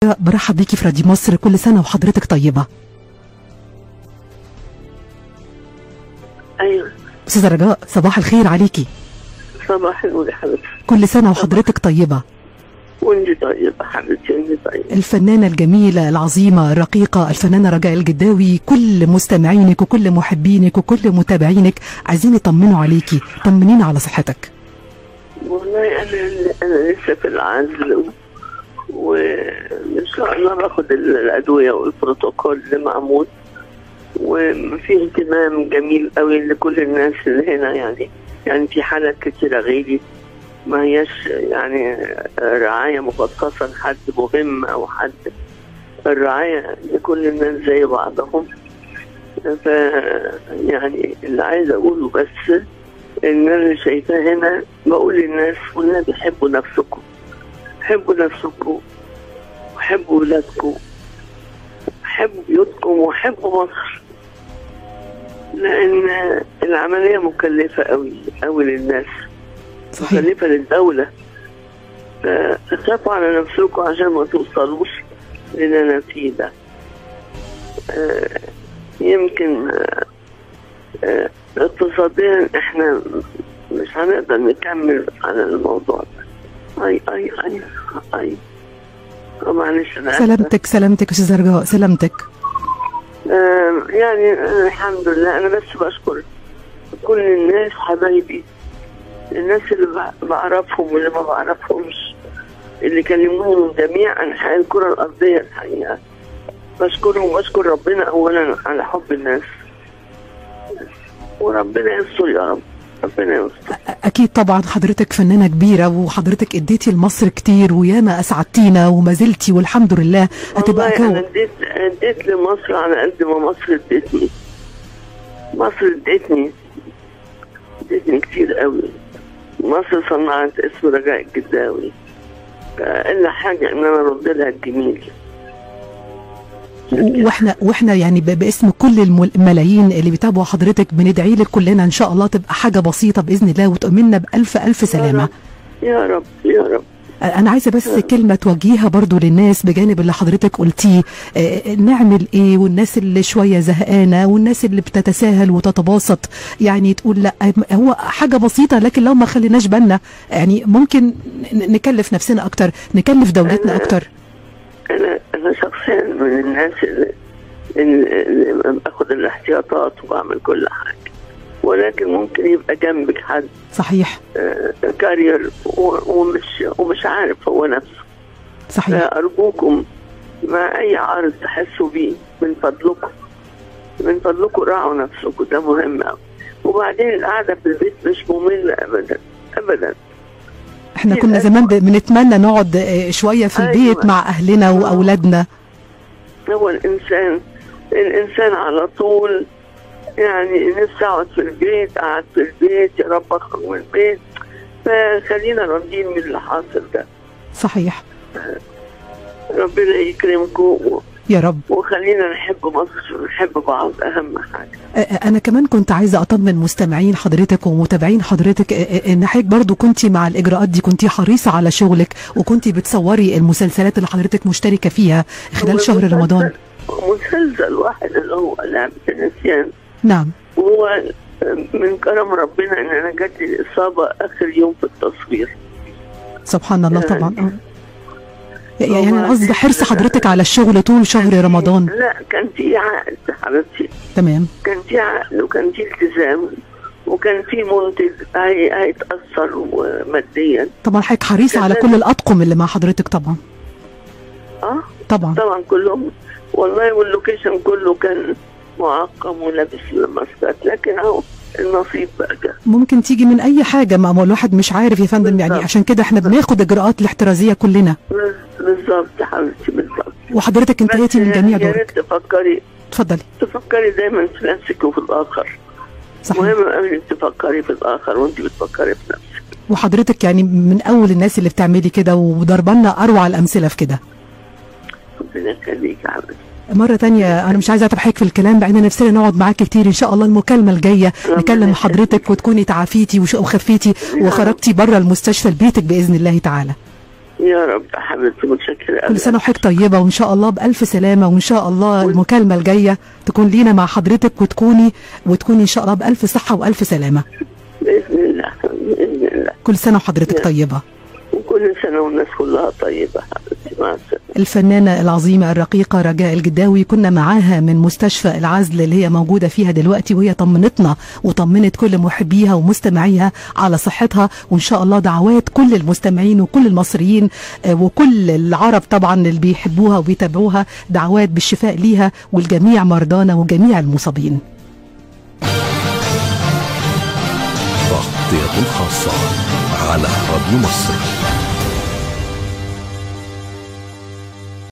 رجاء برحب بيكي في راديو مصر كل سنه وحضرتك طيبه ايوه استاذه رجاء صباح الخير عليكي صباح النور يا حبيبتي كل سنه وحضرتك طيبه وانت طيبه حبيبتي وانت طيبه الفنانة الجميلة العظيمة الرقيقة الفنانة رجاء الجداوي كل مستمعينك وكل محبينك وكل متابعينك عايزين يطمنوا عليكي طمنينا على صحتك والله انا انا لسه في العزل و- وان شاء الله باخد الادويه والبروتوكول اللي معمول وفي اهتمام جميل قوي لكل الناس اللي هنا يعني يعني في حالات كتيرة غيري ما هياش يعني رعاية مخصصة لحد مهم أو حد الرعاية لكل الناس زي بعضهم ف يعني اللي عايز أقوله بس إن أنا شايفاه هنا بقول للناس كلنا بيحبوا نفسكم حبوا نفسكم وحبوا ولادكم حبوا بيوتكم وحبوا مصر لأن العملية مكلفة أوي أوي للناس صحيح مكلفة للدولة فخافوا على نفسكم عشان ما توصلوش للي أنا فيه ده آه، يمكن آه، آه، اقتصاديا احنا مش هنقدر نكمل على الموضوع ده اي اي اي اي آه، معلش انا آسفة. سلامتك سلامتك استاذة رجاء سلامتك آه، يعني آه، الحمد لله انا بس بشكر كل الناس حبايبي الناس اللي بع- بعرفهم واللي ما بعرفهمش اللي كلموني من جميع انحاء الكره الارضيه الحقيقه بشكرهم وبشكر ربنا اولا على حب الناس وربنا يستر يا رب ربنا يستر اكيد طبعا حضرتك فنانة كبيرة وحضرتك اديتي لمصر كتير وياما اسعدتينا وما زلتي والحمد لله هتبقى والله انا جو اديت اديت لمصر على قد ما مصر ادتني مصر ادتني ادتني كتير قوي مصر صنعت اسم رجاء الجداوي الا حاجه ان انا ارد لها الجميل واحنا واحنا يعني ب- باسم كل الم- الملايين اللي بيتابعوا حضرتك بندعي لك كلنا ان شاء الله تبقى حاجة بسيطة باذن الله وتؤمننا بالف الف سلامة يا رب يا رب انا عايزه بس كلمه توجهيها برضو للناس بجانب اللي حضرتك قلتيه آه، نعمل ايه والناس اللي شويه زهقانه والناس اللي بتتساهل وتتباسط يعني تقول لا هو حاجه بسيطه لكن لو ما خليناش بالنا يعني ممكن ن- نكلف نفسنا اكتر نكلف دولتنا أنا- اكتر انا انا شخصيا من الناس اللي, اللي باخد الاحتياطات وبعمل كل حاجه ولكن ممكن يبقى جنبك حد صحيح آه، كارير و- ومش ومش عارف هو نفسه صحيح فأرجوكم مع أي عرض تحسوا بيه من فضلكم من فضلكم راعوا نفسكم ده مهم أوي وبعدين القعدة في البيت مش مملة أبدا أبدا احنا كنا زمان ب- بنتمنى نقعد آه، شويه في أيوة. البيت مع اهلنا واولادنا هو الإنسان الإنسان على طول يعني نفسي أقعد في البيت قعد في البيت يا رب أخرج من البيت فخلينا راضيين من اللي حاصل ده صحيح ربنا يكرمكم يا رب وخلينا نحب مصر ونحب بعض أهم حاجة انا كمان كنت عايزه اطمن مستمعين حضرتك ومتابعين حضرتك ان حضرتك برضو كنت مع الاجراءات دي كنت حريصه على شغلك وكنت بتصوري المسلسلات اللي حضرتك مشتركه فيها خلال شهر رمضان مسلسل واحد اللي هو لعبة النسيان نعم وهو من كرم ربنا ان انا جات لي الاصابه اخر يوم في التصوير سبحان الله يعني- طبعا اه يعني انا قصدي حرص حضرتك على الشغل طول شهر رمضان لا كان في عقد حبيبتي تمام كان في عقد وكان في التزام وكان في منتج هي- هيتاثر ماديا طبعا حضرتك حريصه على كل الاطقم اللي مع حضرتك طبعا اه طبعا طبعا كلهم والله واللوكيشن كله كان معقم ولابس الماسكات لكن اهو النصيب بقى جه ممكن تيجي من اي حاجه ما هو الواحد مش عارف يا فندم يعني بالظبط. عشان كده احنا بناخد اجراءات الاحترازيه كلنا بالظبط يا حبيبتي بالظبط وحضرتك انتهيتي من جميع يا دورك ريت تفكري اتفضلي تفكري دايما في نفسك وفي الاخر صحيح مهم قوي انك تفكري في الاخر وانت بتفكري في نفسك وحضرتك يعني من اول الناس اللي بتعملي كده وضربنا اروع الامثله في كده ربنا يخليك يا حبيبتي مرة تانية أنا مش عايزة أتعب حضرتك في الكلام بقينا نفسنا نقعد معاك كتير إن شاء الله المكالمة الجاية ربنا نكلم يخليك. حضرتك وتكوني تعافيتي وش- وخفيتي يا وخرجتي بره المستشفى لبيتك بإذن الله تعالى يا رب يا حبيبتي متشكرة أوي. كل سنه وحضرتك طيبه وان شاء الله بالف سلامه وان شاء الله المكالمه الجايه تكون لينا مع حضرتك وتكوني وتكوني ان شاء الله بالف صحه والف سلامه بإذن الله بإذن الله كل سنه وحضرتك طيبه وكل سنة والناس كلها طيبة حبيبتي مع السلامة الفنانة العظيمة الرقيقة رجاء الجداوي كنا معاها من مستشفى العزل اللي هي موجودة فيها دلوقتي وهي طمنتنا وطمنت كل محبيها ومستمعيها على صحتها وإن شاء الله دعوات كل المستمعين وكل المصريين آه، وكل العرب طبعا اللي بيحبوها وبيتابعوها دعوات بالشفاء ليها والجميع مرضانا وجميع المصابين تغطية خاصة على راديو مصر